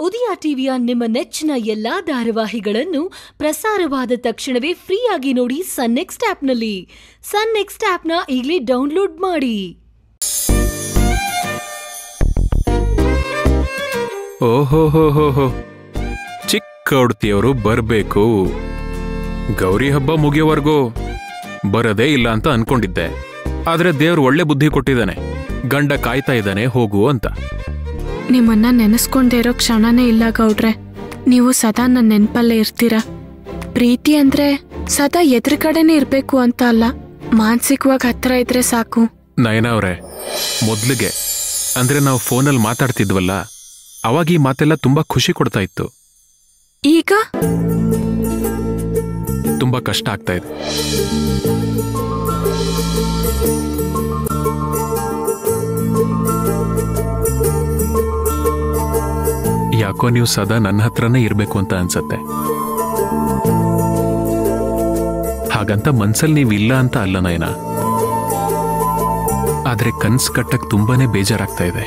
ಉದಯ ಟಿವಿಯ ನಿಮ್ಮ ನೆಚ್ಚಿನ ಎಲ್ಲಾ ಧಾರಾವಾಹಿಗಳನ್ನು ಪ್ರಸಾರವಾದ ತಕ್ಷಣವೇ ಫ್ರೀಯಾಗಿ ನೋಡಿ ಸನ್ ನೆಕ್ಸ್ಟ್ ಆಪ್ನಲ್ಲಿ ಸನ್ ನೆಕ್ಸ್ಟ್ ಆಪ್ನ ಈಗಲೇ ಡೌನ್ಲೋಡ್ ಮಾಡಿ ಓಹೋಹೋಹೋಹೋ ಚಿಕ್ಕ ಹುಡ್ತಿಯವರು ಬರ್ಬೇಕು ಗೌರಿ ಹಬ್ಬ ಮುಗಿಯೋವರೆಗೂ ಬರದೇ ಇಲ್ಲ ಅಂತ ಅನ್ಕೊಂಡಿದ್ದೆ ಆದ್ರೆ ದೇವ್ರು ಒಳ್ಳೆ ಬುದ್ಧಿ ಕೊಟ್ಟಿದ್ದಾನೆ ಗಂಡ ಕಾಯ್ತಾ ಇದ್ದಾನೆ ಹೋಗು ಅಂತ ನಿಮ್ಮನ್ನ ನೆನೆಸ್ಕೊಂಡೇ ಇರೋ ಕ್ಷಣನೇ ಇಲ್ಲ ಗೌಡ್ರೆ ನೀವು ಸದಾ ನನ್ನ ನೆನ್ಪಲ್ಲೇ ಇರ್ತೀರ ಪ್ರೀತಿ ಅಂದ್ರೆ ಸದಾ ಎದುರುಗಡೆನೇ ಇರ್ಬೇಕು ಅಂತ ಅಲ್ಲ ಮಾನಸಿಕವಾಗಿ ಹತ್ರ ಇದ್ರೆ ಸಾಕು ನಯನ ಅವ್ರೆ ಮೊದ್ಲಿಗೆ ಅಂದ್ರೆ ನಾವು ಫೋನಲ್ಲಿ ಮಾತಾಡ್ತಿದ್ವಲ್ಲ ಅವಾಗ ಈ ಮಾತೆಲ್ಲ ತುಂಬಾ ಖುಷಿ ಕೊಡ್ತಾ ಇತ್ತು ಈಗ ತುಂಬಾ ಕಷ್ಟ ಆಗ್ತಾ ಇದೆ ಯಾಕೋ ನೀವು ಸದಾ ನನ್ನ ಹತ್ರನೇ ಇರ್ಬೇಕು ಅಂತ ಅನ್ಸತ್ತೆ ಹಾಗಂತ ಮನ್ಸಲ್ಲಿ ನೀವು ಇಲ್ಲ ಅಂತ ಅಲ್ಲ ನಯನ ಆದ್ರೆ ಕನ್ಸ್ ಕಟ್ಟಕ್ ತುಂಬಾನೇ ಬೇಜಾರಾಗ್ತಾ ಇದೆ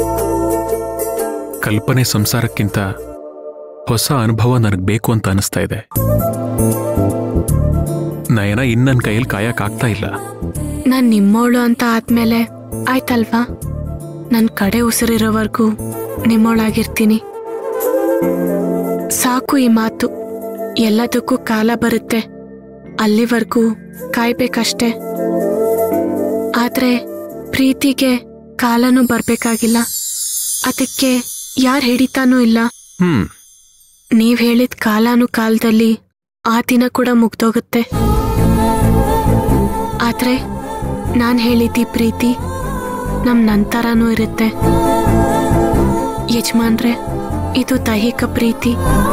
ಕಲ್ಪನೆ ಸಂಸಾರಕ್ಕಿಂತ ಹೊಸ ಅನುಭವ ನನಗ್ ಬೇಕು ಅಂತ ಅನಿಸ್ತಾ ಇದೆ ನಯನ ಇನ್ ನನ್ ಕೈಯಲ್ಲಿ ಕಾಯಕ್ ಆಗ್ತಾ ಇಲ್ಲ ನಾನ್ ನಿಮ್ಮೋಳು ಅಂತ ಆದ್ಮೇಲೆ ಆಯ್ತಲ್ವಾ ನನ್ ಕಡೆ ಉಸಿರಿರೋವರೆಗೂ ನಿಮ್ಮೋಳಾಗಿರ್ತೀನಿ ಸಾಕು ಈ ಮಾತು ಎಲ್ಲದಕ್ಕೂ ಕಾಲ ಬರುತ್ತೆ ಅಲ್ಲಿವರೆಗೂ ಕಾಯ್ಬೇಕಷ್ಟೆ ಆದ್ರೆ ಪ್ರೀತಿಗೆ ಕಾಲನೂ ಬರ್ಬೇಕಾಗಿಲ್ಲ ಅದಕ್ಕೆ ಯಾರ್ ಹಿಡಿತಾನೂ ಇಲ್ಲ ಹ್ಮ್ ನೀವ್ ಹೇಳಿದ ಕಾಲಾನು ಕಾಲದಲ್ಲಿ ಆ ದಿನ ಕೂಡ ಮುಗ್ದೋಗುತ್ತೆ ಆದ್ರೆ ನಾನ್ ಹೇಳಿದ್ದಿ ಪ್ರೀತಿ ನಮ್ ನಂತರನೂ ಇರುತ್ತೆ ಯಜಮಾನ್ರೆ ಇದು ದೈಹಿಕ ಪ್ರೀತಿ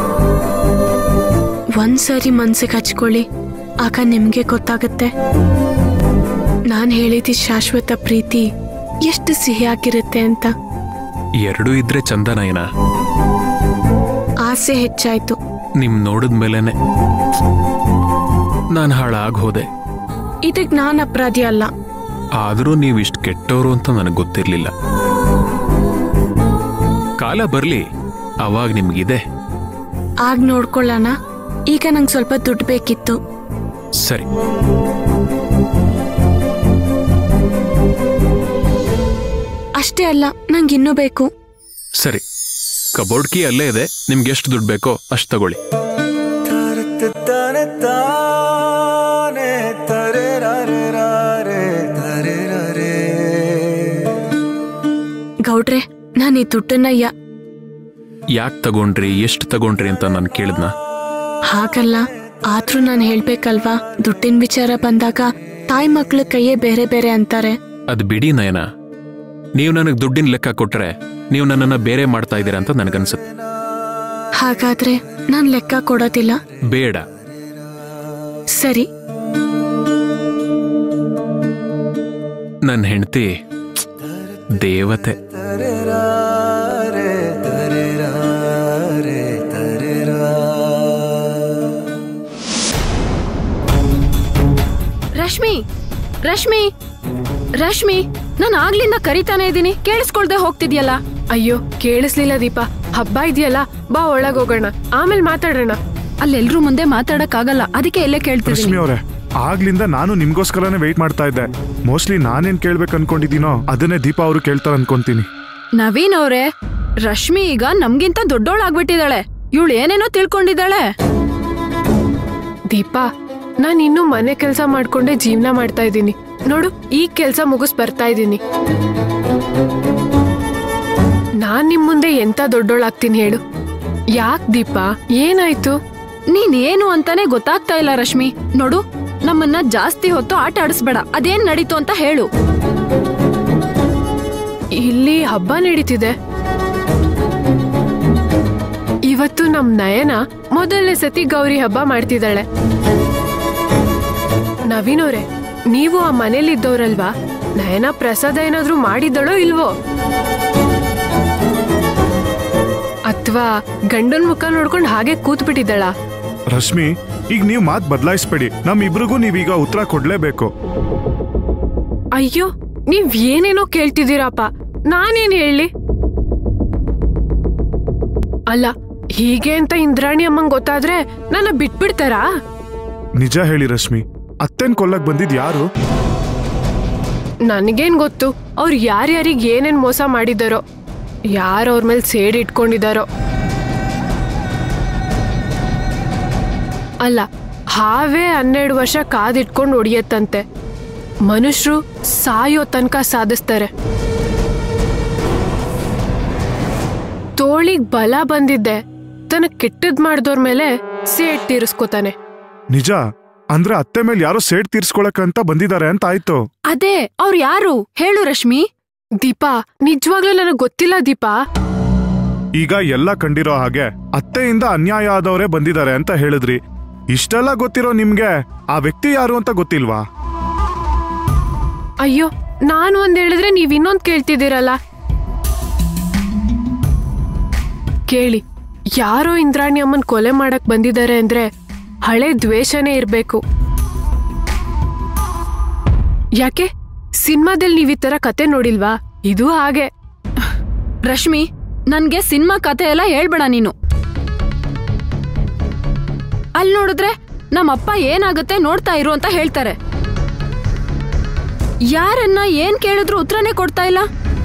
ಒಂದ್ಸರಿ ಮನ್ಸಿಗೆ ಹಚ್ಕೊಳ್ಳಿ ಆಗ ನಿಮ್ಗೆ ಗೊತ್ತಾಗುತ್ತೆ ನಾನ್ ಹೇಳಿದ ಶಾಶ್ವತ ಪ್ರೀತಿ ಎಷ್ಟು ಸಿಹಿಯಾಗಿರುತ್ತೆ ಅಂತ ಎರಡೂ ಇದ್ರೆ ಚಂದ ನಯನ ಆಸೆ ಹೆಚ್ಚಾಯ್ತು ನಿಮ್ ನೋಡಿದ್ಮೇಲೆನೆ ನಾನು ಹಾಳಾಗ್ ಹೋದೆ ಇದಕ್ ನಾನ್ ಅಪರಾಧಿ ಅಲ್ಲ ಆದ್ರೂ ನೀವು ಇಷ್ಟು ಕೆಟ್ಟವರು ಅಂತ ನನಗೆ ಗೊತ್ತಿರ್ಲಿಲ್ಲ ಕಾಲ ಬರ್ಲಿ ಅವಾಗ ನಿಮ್ಗಿದೆ ಆಗ ನೋಡ್ಕೊಳ್ಳೋಣ ಈಗ ನಂಗೆ ಸ್ವಲ್ಪ ದುಡ್ಡು ಬೇಕಿತ್ತು ಸರಿ ಅಷ್ಟೇ ಅಲ್ಲ ನಂಗೆ ಇನ್ನೂ ಬೇಕು ಸರಿ ಕಬೋರ್ಡ್ ಕೀ ಅಲ್ಲೇ ಇದೆ ನಿಮ್ಗೆ ಎಷ್ಟು ದುಡ್ಡು ಬೇಕೋ ಅಷ್ಟು ತಗೊಳ್ಳಿ ತಾನೆ ತಾನೆ ತರೆ ರಾರೆ ರಾರೆ ತರೆ ರಾರೆ ಗೌಡ್ರೆ ನಾನು ಈ ದುಡ್ಡನ್ನ ಯ ಯಾಕೆ ತಗೊಂಡ್ರಿ ಎಷ್ಟು ತಗೊಂಡ್ರಿ ಅಂತ ನಾನು ಕೇಳಿದ್ನ ಹಾಗಲ್ಲ ಆದ್ರೂ ನಾನು ಹೇಳ್ಬೇಕಲ್ವಾ ದುಡ್ಡಿನ ವಿಚಾರ ಬಂದಾಗ ತಾಯಿ ಮಕ್ಳ ಕೈಯೇ ಬೇರೆ ಬೇರೆ ಅಂತಾರೆ ಅದು ಬಿಡಿ ನಯನ ನೀವು ನನಗೆ ದುಡ್ಡಿನ ಲೆಕ್ಕ ಕೊಟ್ರೆ ನೀವು ನನ್ನನ್ನು ಬೇರೆ ಮಾಡ್ತಾ ಇದ್ದೀರಾ ಅಂತ ನನಗನ್ಸುತ್ತೆ ಹಾಗಾದ್ರೆ ನಾನ್ ಲೆಕ್ಕ ಕೊಡೋದಿಲ್ಲ ಬೇಡ ಸರಿ ನನ್ನ ಹೆಂಡತಿ ದೇವತೆ ತರೆ ರಾರೆ ತರೆ ರಾರೆ ತರೆ ರಾ ರಶ್ಮಿ ರಶ್ಮಿ ರಶ್ಮಿ ನಾನು ಆಗ್ಲಿಂದ ಕರಿತಾನೆ ಇದ್ದೀನಿ ಕೇಳಿಸ್ಕೊಳ್ದೆ ಹೋಗ್ತಿದ್ಯಲ್ಲ ಅಯ್ಯೋ ಕೇಳಿಸ್ಲಿಲ್ಲ ದೀಪ ಹಬ್ಬ ಇದೆಯಲ್ಲ ಬಾ ಒಳಗ್ ಹೋಗೋಣ ಆಮೇಲೆ ಮಾತಾಡೋಣ ಅಲ್ಲೆಲ್ರೂ ಮುಂದೆ ಮಾತಾಡಕ್ಕಾಗಲ್ಲ ಅದಕ್ಕೆ ಎಲ್ಲೇ ಕೇಳ್ತಿದ್ದೀನಿ ರಶ್ಮಿ ಅವರೇ ಆಗ್ಲಿಂದ ನಾನು ನಿಮ್ಗೋಸ್ಕರನೇ ವೆಯ್ಟ್ ಮಾಡ್ತಾ ಇದ್ದೆ ಮೋಸ್ಟ್ಲಿ ನಾನೇನ್ ಕೇಳ್ಬೇಕು ಅನ್ಕೊಂಡಿದ್ದೀನೋ ಅದನ್ನೇ ದೀಪ ಅವರು ಕೇಳ್ತಾರೆ ಅನ್ಕೊಂತೀನಿ ನವೀನ್ ಅವ್ರೆ ರಶ್ಮಿ ಈಗ ನಮ್ಗಿಂತ ದೊಡ್ಡೋಳಾಗ್ಬಿಟ್ಟಿದ್ದಾಳೆ ಇವಳು ಏನೇನೋ ತಿಳ್ಕೊಂಡಿದ್ದಾಳೆ ದೀಪ ನಾನ್ ಇನ್ನು ಮನೆ ಕೆಲಸ ಮಾಡ್ಕೊಂಡೆ ಜೀವನ ಮಾಡ್ತಾ ಇದ್ದೀನಿ ನೋಡು ಈ ಕೆಲ್ಸ ಮುಗಿಸ್ ಬರ್ತಾ ಇದ್ದೀನಿ ನಾನ್ ನಿಮ್ ಮುಂದೆ ಎಂತ ದೊಡ್ಡೋಳಾಗ್ತೀನಿ ಹೇಳು ಯಾಕ್ ದೀಪ ಏನಾಯ್ತು ನೀನ್ ಏನು ಅಂತಾನೆ ಗೊತ್ತಾಗ್ತಾ ಇಲ್ಲ ರಶ್ಮಿ ನೋಡು ನಮ್ಮನ್ನ ಜಾಸ್ತಿ ಹೊತ್ತು ಆಟ ಆಡಿಸ್ಬೇಡ ಅದೇನ್ ನಡೀತು ಅಂತ ಹೇಳು ಇಲ್ಲಿ ಹಬ್ಬ ನಡೀತಿದೆ ಇವತ್ತು ನಮ್ ನಯನ ಮೊದಲನೇ ಸತಿ ಗೌರಿ ಹಬ್ಬ ಮಾಡ್ತಿದ್ದಾಳೆ ನವೀನ್ ಅವ್ರೆ ನೀವು ಆ ಮನೇಲಿದ್ದವ್ರಲ್ವಾ ನಯನ ಪ್ರಸಾದ ಏನಾದ್ರೂ ಮಾಡಿದ್ದಳೋ ಇಲ್ವೋ ಅಥವಾ ಗಂಡನ್ ಮುಖ ನೋಡ್ಕೊಂಡು ಹಾಗೆ ಕೂತ್ ಬಿಟ್ಟಿದ್ದಳ ರಶ್ಮಿ ಈಗ ನೀವು ಮಾತು ಬದಲಾಯಿಸ್ಬೇಡಿ ನಮ್ ಇಬ್ರಿಗೂ ನೀವೀಗ ಉತ್ತರ ಕೊಡ್ಲೇಬೇಕು ಅಯ್ಯೋ ನೀವ್ ಏನೇನೋ ಕೇಳ್ತಿದ್ದೀರಪ್ಪ ನಾನೇನ್ ಹೇಳಿ ಅಲ್ಲ ಹೀಗೆ ಅಂತ ಇಂದ್ರಾಣಿ ಅಮ್ಮಂಗ್ ಗೊತ್ತಾದ್ರೆ ನನ್ನ ಬಿಟ್ಬಿಡ್ತಾರಾ ನಿಜ ಹೇಳಿ ರಶ್ಮಿ ಅತ್ತೆನ್ ಕೊಲ್ಲಕ್ ಬಂದಿದ್ ಯಾರು ನನಗೇನ್ ಗೊತ್ತು ಅವ್ರು ಯಾರ್ಯಾರಿಗೆ ಏನೇನ್ ಮೋಸ ಮಾಡಿದಾರೋ ಯಾರು ಅವ್ರ ಮೇಲೆ ಸೇಡ್ ಇಟ್ಕೊಂಡಿದಾರೋ ಅಲ್ಲ ಹಾವೇ ಹನ್ನೆರಡು ವರ್ಷ ಕಾದಿಟ್ಕೊಂಡು ಹೊಡಿಯತ್ತಂತೆ ಮನುಷ್ಯರು ಸಾಯೋ ತನಕ ಸಾಧಿಸ್ತಾರೆ ತೋಳಿಗ್ ಬಲ ಬಂದಿದ್ದೆ ತನ್ನ ಕೆಟ್ಟದ್ ಮಾಡ್ದೋರ್ ಮೇಲೆ ಸೇಡ್ ತೀರಿಸ್ಕೋತಾನೆ ನಿಜ ಅಂದ್ರೆ ಅತ್ತೆ ಮೇಲೆ ಯಾರೋ ಸೇಡ್ ತೀರ್ಸ್ಕೊಳಕಂತ ಬಂದಿದ್ದಾರೆ ಅಂತ ಆಯ್ತು ಅದೇ ಅವ್ರು ಯಾರು ಹೇಳು ರಶ್ಮಿ ದೀಪಾ ನಿಜವಾಗ್ಲೂ ನನಗೆ ಗೊತ್ತಿಲ್ಲ ದೀಪಾ ಈಗ ಎಲ್ಲ ಕಂಡಿರೋ ಹಾಗೆ ಅತ್ತೆಯಿಂದ ಅನ್ಯಾಯ ಆದವರೇ ಬಂದಿದ್ದಾರೆ ಅಂತ ಹೇಳಿದ್ರಿ ಇಷ್ಟೆಲ್ಲ ಗೊತ್ತಿರೋ ನಿಮ್ಗೆ ಆ ವ್ಯಕ್ತಿ ಯಾರು ಅಂತ ಗೊತ್ತಿಲ್ವಾ ಅಯ್ಯೋ ನಾನು ಒಂದ್ ಹೇಳಿದ್ರೆ ನೀವ್ ಇನ್ನೊಂದ್ ಕೇಳ್ತಿದ್ದೀರಲ್ಲ ಕೇಳಿ ಯಾರೋ ಇಂದ್ರಾಣಿ ಅಮ್ಮನ್ ಕೊಲೆ ಮಾಡಕ್ ಬಂದಿದ್ದಾರೆ ಅಂದ್ರೆ ಹಳೆ ದ್ವೇಷನೇ ಇರ್ಬೇಕು ಯಾಕೆ ಸಿನಿಮಾದಲ್ಲಿ ನೀವ್ ಈ ತರ ಕತೆ ನೋಡಿಲ್ವಾ ಇದು ಹಾಗೆ ರಶ್ಮಿ ನನ್ಗೆ ಸಿನಿಮಾ ಕತೆ ಎಲ್ಲ ಹೇಳ್ಬೇಡ ನೀನು ಅಲ್ಲಿ ನೋಡಿದ್ರೆ ನಮ್ಮಪ್ಪ ಏನಾಗುತ್ತೆ ನೋಡ್ತಾ ಇರು ಅಂತ ಹೇಳ್ತಾರೆ ಯಾರನ್ನ ಏನ್ ಕೇಳಿದ್ರು ಉತ್ತರನೇ ಕೊಡ್ತಾ ಇಲ್ಲ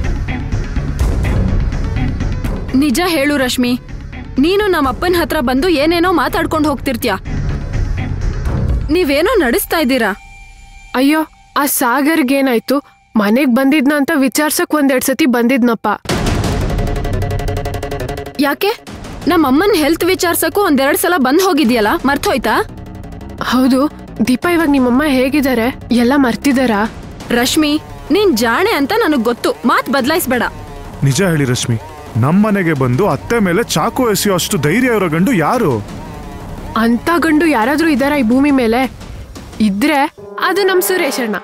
ನಿಜ ಹೇಳು ರಶ್ಮಿ ನೀನು ನಮ್ಮಪ್ಪನ ಹತ್ರ ಬಂದು ಏನೇನೋ ಮಾತಾಡ್ಕೊಂಡು ಹೋಗ್ತಿರ್ತ್ಯ ನೀವೇನೋ ನಡೆಸ್ತಾ ಇದ್ದೀರಾ ಅಯ್ಯೋ ಆ ಸಾಗರ್ಗೇನಾಯ್ತು ಮನೆಗ್ ಬಂದಿದ್ನ ಅಂತ ವಿಚಾರ್ಸಕ್ ಒಂದೆರಡ್ ಸತಿ ಬಂದಿದ್ನಪ್ಪ ಯಾಕೆ ನಮ್ಮಮ್ಮನ್ ಹೆಲ್ತ್ ವಿಚಾರ್ಸಕ್ಕೂ ಒಂದೆರಡು ಸಲ ಬಂದ್ ಹೋಗಿದ್ಯಲ್ಲ ಮರ್ತೋಯ್ತಾ ಹೌದು ದೀಪಾ ಇವಾಗ ನಿಮ್ಮಮ್ಮ ಹೇಗಿದ್ದಾರೆ ಎಲ್ಲ ಮರ್ತಿದಾರಾ ರಶ್ಮಿ ನೀನ್ ಜಾಣೆ ಅಂತ ನನಗ್ ಗೊತ್ತು ಮಾತ್ ಬದಲಾಯಿಸ್ಬೇಡ ನಿಜ ಹೇಳಿ ರಶ್ಮಿ ನಮ್ಮನೆಗೆ ಬಂದು ಅತ್ತೆ ಮೇಲೆ ಚಾಕು ಎಸೆಯೋ ಅಷ್ಟು ಧೈರ್ಯ ಇರೋ ಗಂಡು ಯಾರು ಅಂತ ಗಂಡು ಯಾರಾದ್ರೂ ಇದಾರ ಈ ಭೂಮಿ ಮೇಲೆ ಇದ್ರೆ ಅದು ನಮ್ ಸುರೇಶ್ ಅಣ್ಣ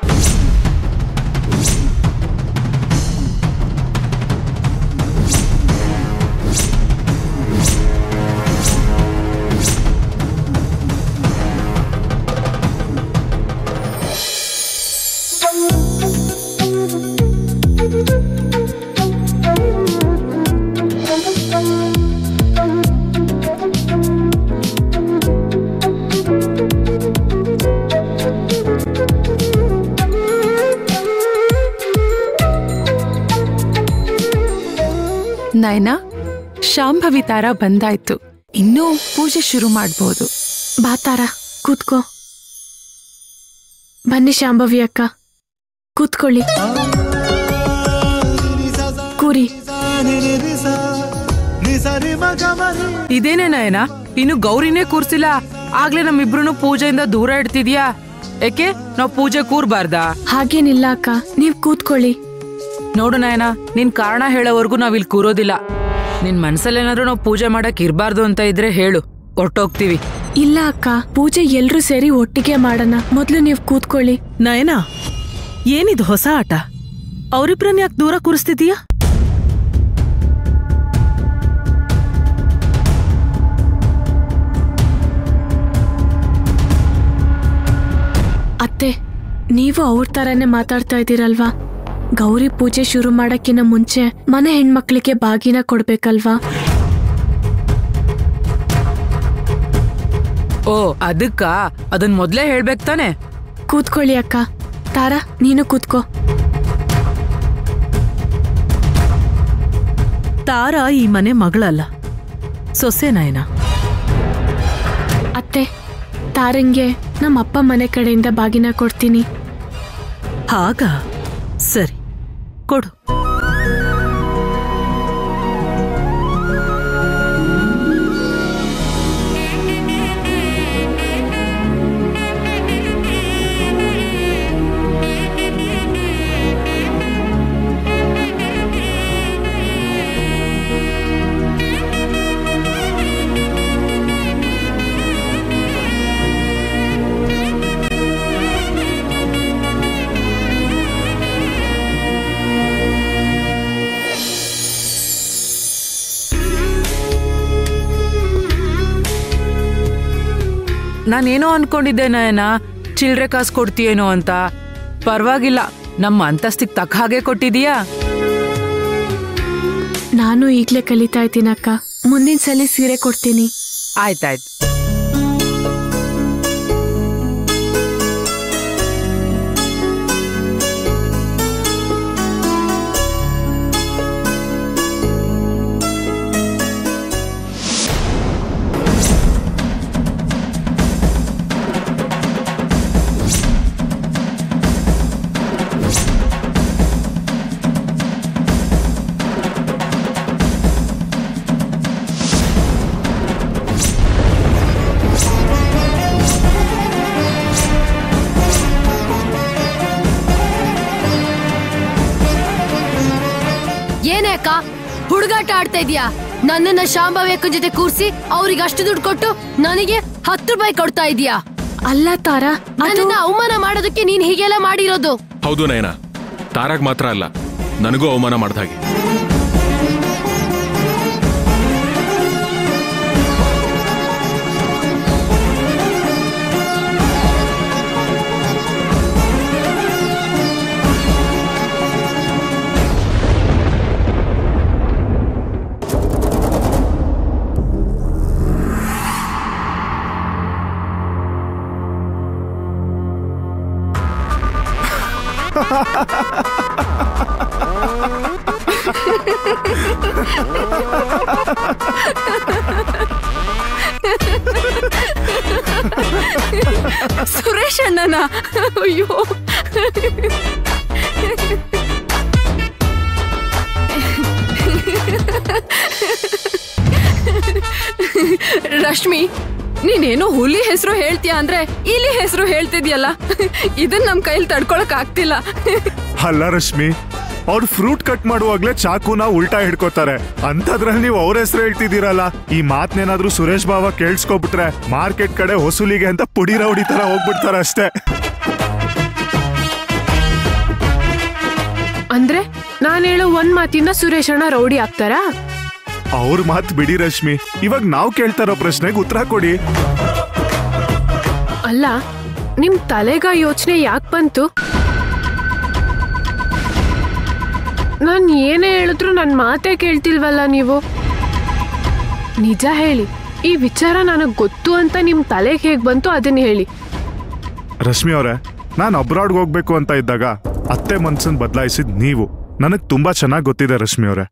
ನಯನ ಶಾಂಭವಿ ತಾರ ಬಂದಾಯ್ತು ಇನ್ನೂ ಪೂಜೆ ಶುರು ಮಾಡ್ಬೋದು ಬಾ ತಾರ ಕೂತ್ಕೋ ಬನ್ನಿ ಶಾಂಭವಿ ಅಕ್ಕ ಕೂತ್ಕೊಳ್ಳಿ ಕೂರಿ ಇದೇನೇ ನಯನ ಇನ್ನು ಗೌರಿನೇ ಕೂರ್ಸಿಲ್ಲ ಆಗ್ಲೇ ನಮ್ಮಿಬ್ರು ಪೂಜೆಯಿಂದ ದೂರ ಇಡ್ತಿದ್ಯಾ ಯಾಕೆ ನಾವ್ ಪೂಜೆ ಕೂರ್ಬಾರ್ದಾ ಹಾಗೇನಿಲ್ಲ ಅಕ್ಕ ನೀವ್ ಕೂತ್ಕೊಳ್ಳಿ ನೋಡು ನಯನ ನಿನ್ ಕಾರಣ ಹೇಳೋವರೆಗೂ ನಾವ್ ಇಲ್ಲಿ ಕೂರೋದಿಲ್ಲ ನಿನ್ ಮನ್ಸಲ್ಲೇನಾದ್ರೂ ನಾವು ಪೂಜೆ ಮಾಡಕ್ ಇರ್ಬಾರ್ದು ಅಂತ ಇದ್ರೆ ಹೇಳು ಹೊರ್ಟೋಗ್ತೀವಿ ಇಲ್ಲ ಅಕ್ಕ ಪೂಜೆ ಎಲ್ರೂ ಸೇರಿ ಒಟ್ಟಿಗೆ ಮಾಡೋಣ ಮೊದ್ಲು ನೀವ್ ಕೂತ್ಕೊಳ್ಳಿ ನಯನ ಏನಿದು ಹೊಸ ಆಟ ಅವರಿಬ್ರನ್ನ ಯಾಕೆ ದೂರ ಕೂರಿಸ್ತಿದೀಯಾ ಅತ್ತೆ ನೀವು ಅವ್ರ ತರನೇ ಮಾತಾಡ್ತಾ ಇದ್ದೀರಲ್ವಾ ಗೌರಿ ಪೂಜೆ ಶುರು ಮಾಡಕ್ಕಿಂತ ಮುಂಚೆ ಮನೆ ಹೆಣ್ಮಕ್ಳಿಗೆ ಬಾಗಿನ ಕೊಡ್ಬೇಕಲ್ವಾ ಓ ಅದಕ್ಕ ಅದನ್ ಮೊದ್ಲೇ ಹೇಳ್ಬೇಕ್ ತಾನೆ ಕೂತ್ಕೊಳ್ಳಿ ಅಕ್ಕ ತಾರಾ ನೀನು ಕೂತ್ಕೋ ತಾರ ಈ ಮನೆ ಮಗಳಲ್ಲ ಸೊಸೆ ನಯನ ಅತ್ತೆ ತಾರಂಗೆ ನಮ್ಮ ಅಪ್ಪ ಮನೆ ಕಡೆಯಿಂದ ಬಾಗಿನ ಕೊಡ್ತೀನಿ ಹಾಗ ಸರಿ ಕೊಡು ನಾನೇನೋ ಅನ್ಕೊಂಡಿದ್ದೆ ನಯನ ಚಿಲ್ರೆ ಕಾಸು ಕೊಡ್ತೀಯೇನೋ ಅಂತ ಪರವಾಗಿಲ್ಲ ನಮ್ಮ ಅಂತಸ್ತಿಗ್ ತಕ್ಕ ಹಾಗೆ ಕೊಟ್ಟಿದೀಯಾ ನಾನು ಈಗ್ಲೇ ಕಲಿತಾ ಇದ್ದೀನಕ್ಕ ಮುಂದಿನ ಸಲ ಸೀರೆ ಕೊಡ್ತೀನಿ ಆಯ್ತಾಯ್ತು ಏನೇ ಅಕ್ಕ ಹುಡುಗಾಟ ಆಡ್ತಾ ಇದೀಯಾ ನನ್ನನ್ನ ಶಾಂಭವ್ಯಕ್ಕ ಜೊತೆ ಕೂರ್ಸಿ ಅವ್ರಿಗೆ ಅಷ್ಟು ದುಡ್ಡು ಕೊಟ್ಟು ನನಗೆ ಹತ್ತು ರೂಪಾಯಿ ಕೊಡ್ತಾ ಇದೀಯಾ ಅಲ್ಲ ತಾರಾ ನನ್ನನ್ನ ಅವಮಾನ ಮಾಡೋದಕ್ಕೆ ನೀನ್ ಹೀಗೆಲ್ಲ ಮಾಡಿರೋದು ಹೌದು ನಯನ ತಾರಾಗ್ ಮಾತ್ರ ಅಲ್ಲ ನನಗೂ ಅವಮಾನ ಮಾಡ್ದ ಹಾಗೆ ಸುರೇಶ್ ಅಣ್ಣನ ಅಯ್ಯೋ ರಶ್ಮಿ ನೀನೇನೋ ಹುಲಿ ಹೆಸರು ಹೇಳ್ತೀಯ ಅಂದ್ರೆ ಇಲಿ ಹೆಸರು ಹೇಳ್ತಿದ್ಯಲ್ಲ ಇದನ್ನ ನಮ್ ಕೈಲಿ ತಡ್ಕೊಳಕ್ ಆಗ್ತಿಲ್ಲ ಅಲ್ಲ ರಶ್ಮಿ ಅವ್ರು ಫ್ರೂಟ್ ಕಟ್ ಮಾಡುವಾಗ್ಲೇ ಚಾಕುನ ಉಲ್ಟಾ ಹಿಡ್ಕೋತಾರೆ ಅಂತದ್ರಲ್ಲಿ ನೀವು ಅವ್ರ ಹೆಸರು ಹೇಳ್ತಿದ್ದೀರಲ್ಲ ಈ ಮಾತ್ನೇನಾದ್ರೂ ಸುರೇಶ್ ಬಾವ ಕೇಳಿಸ್ಕೊಬಿಟ್ರೆ ಮಾರ್ಕೆಟ್ ಕಡೆ ಹೊಸೂಲಿಗೆ ಅಂತ ಪುಡಿ ರೌಡಿ ತರ ಹೋಗ್ಬಿಡ್ತಾರೆ ಅಷ್ಟೇ ಅಂದ್ರೆ ನಾನ್ ಹೇಳೋ ಒಂದ್ ಮಾತಿಂದ ಸುರೇಶ್ ಅಣ್ಣ ರೌಡಿ ಆಗ್ತಾರಾ ಅವ್ರ ಮಾತ್ ಬಿಡಿ ರಶ್ಮಿ ಇವಾಗ ನಾವ್ ಕೇಳ್ತಾ ಇರೋ ಪ್ರಶ್ನೆಗೆ ಉತ್ತರ ಕೊಡಿ ಅಲ್ಲ ನಿಮ್ ತಲೆಗ ಯೋಚನೆ ಯಾಕೆ ಬಂತು ನಾನ್ ಏನೇ ಹೇಳಿದ್ರು ನನ್ ಮಾತೇ ಕೇಳ್ತಿಲ್ವಲ್ಲ ನೀವು ನಿಜ ಹೇಳಿ ಈ ವಿಚಾರ ನನಗ್ ಗೊತ್ತು ಅಂತ ನಿಮ್ ತಲೆಗೆ ಹೇಗ್ ಬಂತು ಅದನ್ನ ಹೇಳಿ ರಶ್ಮಿ ಅವರೇ ನಾನು ಅಬ್ರಾಡ್ಗೆ ಹೋಗ್ಬೇಕು ಅಂತ ಇದ್ದಾಗ ಅತ್ತೆ ಮನ್ಸನ್ ಬದಲಾಯಿಸಿದ್ ನೀವು ನನಗ್ ತುಂಬಾ ಚೆನ್ನಾಗಿ ಗೊತ್ತಿದೆ ರಶ್ಮಿ ಅವರೇ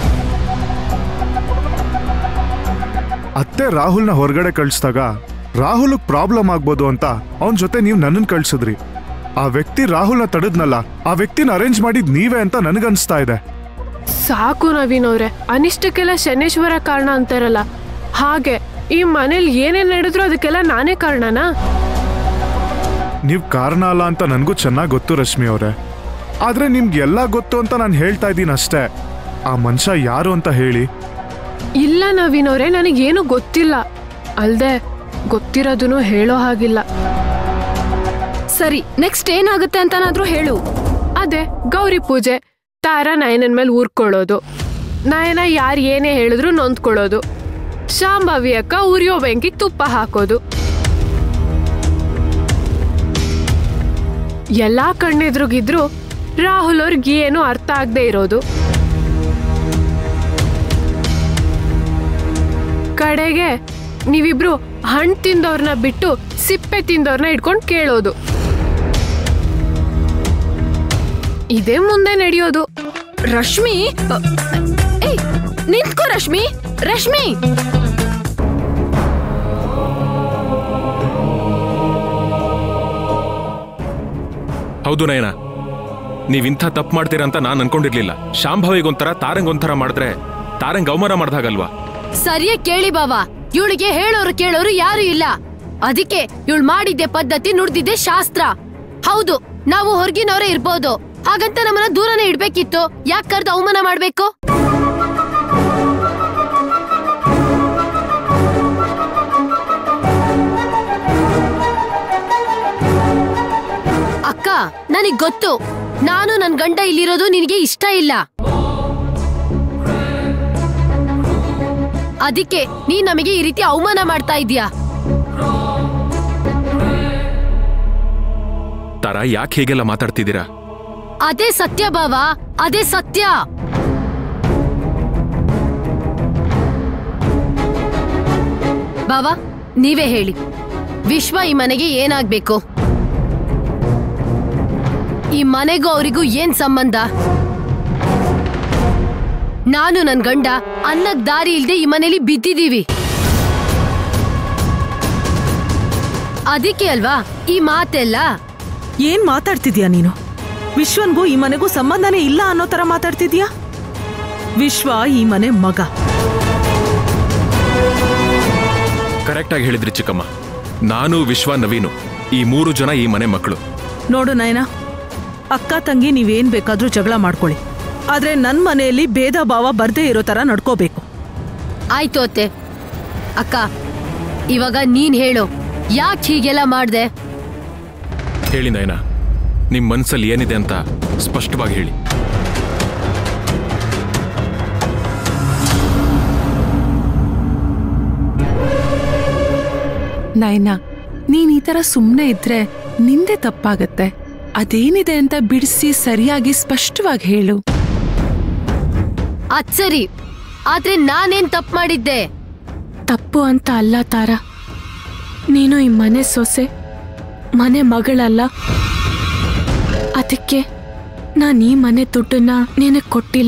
ಅತ್ತೆ ರಾಹುಲ್ನ ಹೊರಗಡೆ ಕಳಿಸಿದಾಗ ರಾಹುಲ್ ಪ್ರಾಬ್ಲಮ್ ಆಗ್ಬೋದು ಅಂತ ಅವನ್ ಜೊತೆ ನೀವು ನನ್ನನ್ ಕಳ್ಸಿದ್ರಿ ಆ ವ್ಯಕ್ತಿ ರಾಹುಲ್ನ ತಡದ್ನಲ್ಲ ಆ ವ್ಯಕ್ತಿನ ಅರೇಂಜ್ ಮಾಡಿದ್ ನೀವೇ ಅಂತ ನನಗನ್ಸ್ತಾ ಇದೆ ಸಾಕು ನವೀನ್ ಅವ್ರೆ ಅನಿಷ್ಟಕ್ಕೆಲ್ಲ ಶನೇಶ್ವರ ಕಾರಣ ಅಂತಾರಲ್ಲ ಹಾಗೆ ಈ ಮನೇಲಿ ಏನೇನ್ ನಡೆದ್ರು ಅದಕ್ಕೆಲ್ಲ ನಾನೇ ಕಾರಣನಾ ನೀವ್ ಕಾರಣ ಅಲ್ಲ ಅಂತ ನನಗೂ ಚೆನ್ನಾಗಿ ಗೊತ್ತು ರಶ್ಮಿ ಅವರೇ ಆದ್ರೆ ನಿಮ್ಗೆ ಎಲ್ಲ ಗೊತ್ತು ಅಂತ ನಾನು ಹೇಳ್ತಾ ಇದ್ದೀನಿ ಅಷ್ಟೇ ಆ ಮನುಷ್ಯ ಯಾರು ಅಂತ ಹೇಳಿ ಇಲ್ಲ ನವೀನ್ ಅವ್ರೆ ನನಗೇನು ಗೊತ್ತಿಲ್ಲ ಅಲ್ದೆ ಗೊತ್ತಿರೋದನ್ನು ಹೇಳೋ ಹಾಗಿಲ್ಲ ಸರಿ ನೆಕ್ಸ್ಟ್ ಏನಾಗುತ್ತೆ ಅಂತನಾದ್ರೂ ಹೇಳು ಅದೇ ಗೌರಿ ಪೂಜೆ ತಾರ ನಯನನ್ ಮೇಲೆ ಊರ್ಕೊಳ್ಳೋದು ನಯನ ಯಾರು ಏನೇ ಹೇಳಿದ್ರು ನೊಂದ್ಕೊಳ್ಳೋದು ಶಾಂಭವಿ ಅಕ್ಕ ಉರಿಯೋ ಬೆಂಕಿಗೆ ತುಪ್ಪ ಹಾಕೋದು ಎಲ್ಲಾ ಕಣ್ಣೆದ್ರುಗಿದ್ರು ರಾಹುಲ್ ಅವ್ರಿಗೆ ಏನು ಅರ್ಥ ಆಗದೆ ಇರೋದು ಕಡೆಗೆ ನೀವಿಬ್ರು ಹಣ್ಣು ತಿಂದವ್ರನ್ನ ಬಿಟ್ಟು ಸಿಪ್ಪೆ ತಿಂದವ್ರನ್ನ ಇಟ್ಕೊಂಡು ಕೇಳೋದು ಇದೇ ಮುಂದೆ ನಡೆಯೋದು ರಶ್ಮಿ ಅ, ಏಯ್ ನಿಂತ್ಕೋ ರಶ್ಮಿ ರಶ್ಮಿ ಹೌದು ನಯನ ನೀವಿಂಥ ತಪ್ಪು ಮಾಡ್ತೀರಾ ಅಂತ ನಾನು ಅನ್ಕೊಂಡಿರ್ಲಿಲ್ಲ ಶಾಂಭವಿಗೊಂಥರ ತಾರಂಗೊಂಥರ ಮಾಡಿದ್ರೆ ತಾರಂಗ್ ಅವಮಾನ ಮಾಡ್ದಾಗಲ್ವಾ ಸರಿಯಾಗಿ ಕೇಳಿ ಬಾವಾ ಇವಳಿಗೆ ಹೇಳೋರು ಕೇಳೋರು ಯಾರು ಇಲ್ಲ ಅದಕ್ಕೆ ಇವಳು ಮಾಡಿದ್ದೆ ಪದ್ಧತಿ ನುಡ್ದಿದ್ದೆ ಶಾಸ್ತ್ರ ಹೌದು ನಾವು ಹೊರಗಿನವರೇ ಇರ್ಬೋದು ಹಾಗಂತ ನಮ್ಮನ್ನ ದೂರನೇ ಇಡ್ಬೇಕಿತ್ತು ಯಾಕೆ ಕರ್ದು ಅವಮಾನ ಮಾಡ್ಬೇಕು ಅಕ್ಕ ನನಗ್ ಗೊತ್ತು ನಾನು ನನ್ ಗಂಡ ಇಲ್ಲಿರೋದು ನಿನಗೆ ಇಷ್ಟ ಇಲ್ಲ ಅದಕ್ಕೆ ನೀ ನಮಗೆ ಈ ರೀತಿ ಅವಮಾನ ಮಾಡ್ತಾ ಇದೀಯಾ ತಾರ ಯಾಕೆ ಹೀಗೆಲ್ಲ ಮಾತಾಡ್ತಿದ್ದೀರಾ ಅದೇ ಸತ್ಯ ಬಾವ ಅದೇ ಸತ್ಯ ಬಾವಾ ನೀವೇ ಹೇಳಿ ವಿಶ್ವ ಈ ಮನೆಗೆ ಏನಾಗ್ಬೇಕು ಈ ಮನೆಗೂ ಅವರಿಗೂ ಏನ್ ಸಂಬಂಧ ನಾನು ನನ್ ಗಂಡ ಅನ್ನಕ್ ದಾರಿ ಇಲ್ದೆ ಈ ಮನೇಲಿ ಬಿದ್ದಿದೀವಿ ಅದಕ್ಕೆ ಅಲ್ವಾ ಈ ಮಾತೆಲ್ಲ ಏನ್ ಮಾತಾಡ್ತಿದ್ಯಾ ನೀನು ವಿಶ್ವನ್ಗೂ ಈ ಮನೆಗೂ ಸಂಬಂಧನೇ ಇಲ್ಲ ಅನ್ನೋ ತರ ಮಾತಾಡ್ತಿದ್ಯಾ ವಿಶ್ವ ಈ ಮನೆ ಮಗ ಕರೆಕ್ಟಾಗಿ ಹೇಳಿದ್ರಿ ಚಿಕ್ಕಮ್ಮ ನಾನು ವಿಶ್ವ ನವೀನು ಈ ಮೂರು ಜನ ಈ ಮನೆ ಮಕ್ಕಳು ನೋಡು ನಯನ ಅಕ್ಕ ತಂಗಿ ನೀವೇನ್ ಬೇಕಾದ್ರೂ ಜಗಳ ಮಾಡ್ಕೊಳ್ಳಿ ಆದ್ರೆ ನನ್ ಮನೆಯಲ್ಲಿ ಭೇದ ಭಾವ ಬರ್ದೇ ಇರೋ ತರ ನಡ್ಕೋಬೇಕು ಆಯ್ತು ಅತ್ತೆ ಅಕ್ಕ ಇವಾಗ ನೀನ್ ಹೇಳು ಯಾಕೆ ಹೀಗೆಲ್ಲ ಮಾಡ್ದೆ ಹೇಳಿ ನಯನ ನಿಮ್ ಮನ್ಸಲ್ಲಿ ಏನಿದೆ ಅಂತ ಸ್ಪಷ್ಟವಾಗಿ ಹೇಳಿ ನಯನ ನೀನ್ ಈ ತರ ಸುಮ್ನೆ ಇದ್ರೆ ನಿಂದೆ ತಪ್ಪಾಗತ್ತೆ ಅದೇನಿದೆ ಅಂತ ಬಿಡಿಸಿ ಸರಿಯಾಗಿ ಸ್ಪಷ್ಟವಾಗಿ ಹೇಳು ಅದ್ ಸರಿ ಆದ್ರೆ ನಾನೇನ್ ತಪ್ಪು ಮಾಡಿದ್ದೆ ತಪ್ಪು ಅಂತ ಅಲ್ಲ ತಾರ ನೀನು ಈ ಮನೆ ಸೊಸೆ ಮನೆ ಮಗಳಲ್ಲ ಅದಕ್ಕೆ ನಾನು ಈ ಮನೆ ದುಡ್ಡನ್ನ ನಿನಗೆ ಕೊಟ್ಟಿಲ್ಲ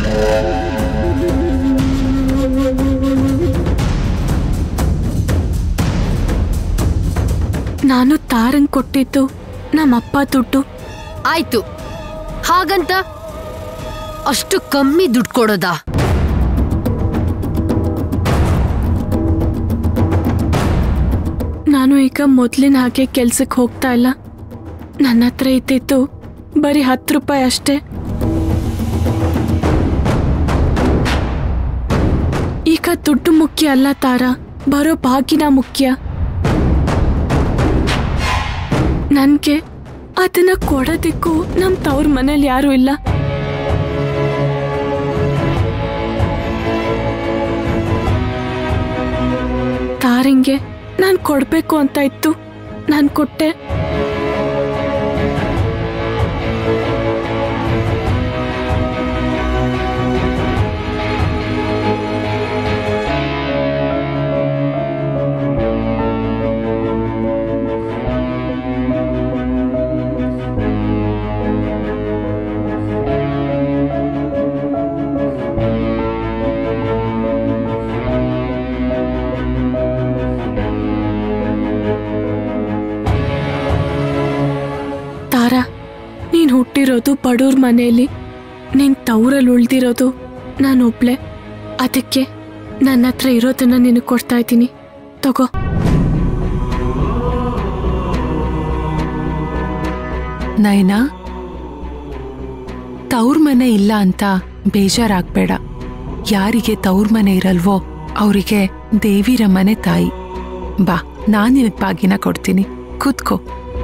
ನಾನು ತಾರಂಗ್ ಕೊಟ್ಟಿದ್ದು ನಮ್ಮಪ್ಪ ದುಡ್ಡು ಆಯ್ತು ಹಾಗಂತ ಅಷ್ಟು ಕಮ್ಮಿ ದುಡ್ಡು ಕೊಡೋದಾ ನಾನು ಈಗ ಮೊದ್ಲಿನ ಹಾಗೆ ಕೆಲ್ಸಕ್ಕೆ ಹೋಗ್ತಾ ಇಲ್ಲ ನನ್ನ ಹತ್ರ ಇದ್ದಿದ್ದು ಬರೀ ಹತ್ತು ರೂಪಾಯಿ ಅಷ್ಟೇ ಈಗ ದುಡ್ಡು ಮುಖ್ಯ ಅಲ್ಲ ತಾರ ಬರೋ ಭಾಗ್ಯನ ಮುಖ್ಯ ನನ್ಗೆ ಅದನ್ನ ಕೊಡೋದಕ್ಕೂ ನಮ್ ತವ್ರ ಮನೇಲಿ ಯಾರು ಇಲ್ಲ ತಾರಿಂಗೆ ನಾನ್ ಕೊಡ್ಬೇಕು ಅಂತ ಇತ್ತು ನಾನ್ ಕೊಟ್ಟೆ ತಾರಾ ನೀನ್ ಹುಟ್ಟಿರೋದು ಬಡವ್ರ ಮನೆಯಲ್ಲಿ ನೀನ್ ತವ್ರಲ್ಲಿ ಉಳ್ದಿರೋದು ನಾನೊಬ್ಳೆ ಅದಕ್ಕೆ ನನ್ನ ಹತ್ರ ಇರೋದನ್ನ ನಿನಗೆ ಕೊಡ್ತಾ ಇದ್ದೀನಿ ತಗೋ ನಯನ ತವ್ರ ಮನೆ ಇಲ್ಲ ಅಂತ ಬೇಜಾರಾಗ್ಬೇಡ ಯಾರಿಗೆ ತವ್ರ ಮನೆ ಇರಲ್ವೋ ಅವರಿಗೆ ದೇವಿರ ಮನೆ ತಾಯಿ ಬಾ ನಾನ್ ನಿನಗ್ ಬಾಗಿನ ಕೊಡ್ತೀನಿ ಕೂತ್ಕೋ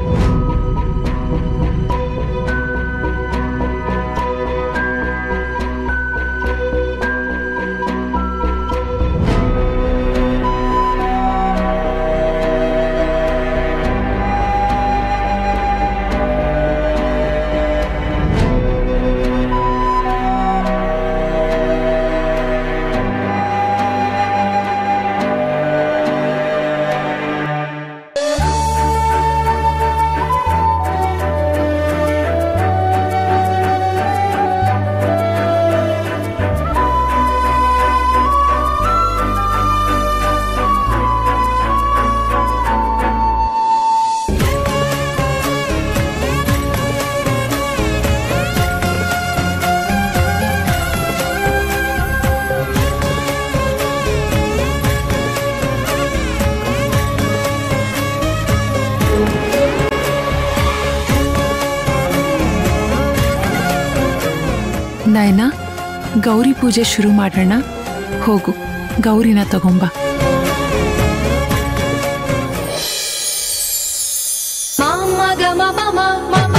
ನಯನ ಗೌರಿ ಪೂಜೆ ಶುರು ಮಾಡೋಣ ಹೋಗು ಗೌರಿನ ತಗೊಂಬ ಮಮ ಗಮ ಮಮ ಮಮ